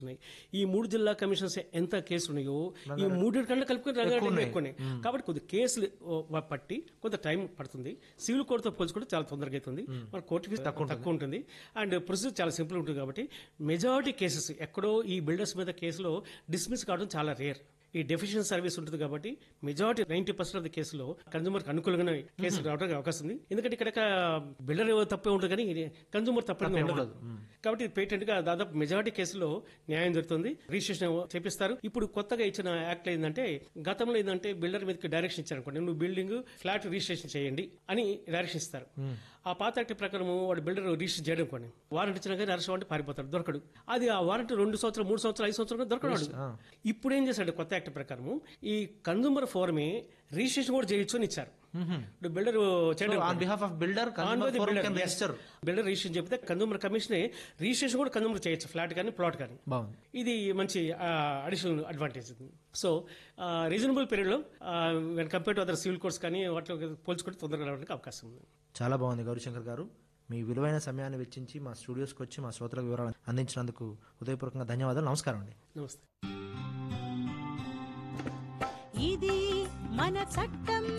ఉన్నాయి. ఈ మూడు జిల్లా కమిషన్స్ ఎంత కేసులు ఉన్నాయో ఈ మూడు కన్నా కలుపుకొని రంగారెడ్డి ఎక్కువ ఉన్నాయి కాబట్టి కొద్ది కేసులు ఓ, వ- పట్టి కొంత టైం పడుతుంది సివిల్ కోర్టుతో పోల్చుకుంటే చాలా తొందరగా అవుతుంది మన కోర్టు ఫీజు తక్కువ ఉంటుంది అండ్ ప్రొసీజర్ చాలా సింపుల్ ఉంటుంది కాబట్టి మెజారిటీ కేసెస్ ఎక్కడో ఈ బిల్డర్స్ మీద కేసులో డిస్మిస్ కావడం చాలా రేర్ ఈ డెఫిషియన్ సర్వీస్ ఉంటుంది కాబట్టి majority ninety percent of the కేసులో కన్జ్యూమర్ అనుకూలంగా కేసులు రావడానికి అవకాశం ఉంది ఎందుకంటే ఇక్కడ బిల్డర్ తప్పే ఉంటుంది కానీ కన్జ్యూమర్ తప్పని ఉండదు కాబట్టి పేటెంట్ గా దాదాపు మెజారిటీ కేసులో న్యాయం జరుగుతుంది రిజిస్ట్రేషన్ చేపిస్తారు ఇప్పుడు కొత్తగా ఇచ్చిన యాక్ట్ ఏంటంటే గతంలో ఏంటంటే బిల్డర్ మీదకి డైరెక్షన్ ఇచ్చారు అనుకోండి నువ్వు బిల్డింగ్ ఫ్లాట్ రిజిస్ట్రేషన్ చేయండి అని డైరెక్షన్ ఇస్తారు ఆ పాత యాక్ట్ ప్రకారం వాడు బిల్డర్ రిజిస్టర్ చేయడం కొన్ని వారంటీ ఇచ్చినా కానీ అరెస్ట్ అంటే పారిపోతాడు దొరకడు అది ఆ వారంటీ రెండు సంవత్సరాలు మూడు సంవత్సరాలు ఐదు సంవత్సరాలు దొరకడు వాడు. ఇప్పుడు ఏం చేశాడు కొత్త యాక్ట్ ప్రకారం ఈ కన్జ్యూమర్ ఫోరమే రిజిస్ట్రేషన్ కూడా చేయొచ్చు అని ఇచ్చారు ఇప్పుడు బిల్డర్ చేయడం on behalf of builder register builder registration చెప్తే కన్జ్యూమర్ కమిషన్ రిజిస్ట్రేషన్ కూడా కన్జ్యూమర్ చేయొచ్చు ఫ్లాట్ కానీ ప్లాట్ కానీ బాగుంది ఇది మంచి అడిషనల్ అడ్వాంటేజ్ సో రీజనబుల్ పీరియడ్లో when compare to other civil courts కానీ వాటిలో పోల్చుకుంటే తొందరగా రావడానికి అవకాశం ఉంది చాలా బాగుంది గౌరీశంకర్ గారు మీ విలువైన సమయాన్ని వెచ్చించి మా స్టూడియోస్కి వచ్చి మా శ్రోతలకు వివరాలు అందించినందుకు హృదయపూర్వకంగా ధన్యవాదాలు నమస్కారం అండి నమస్తే ఇది మన చట్టం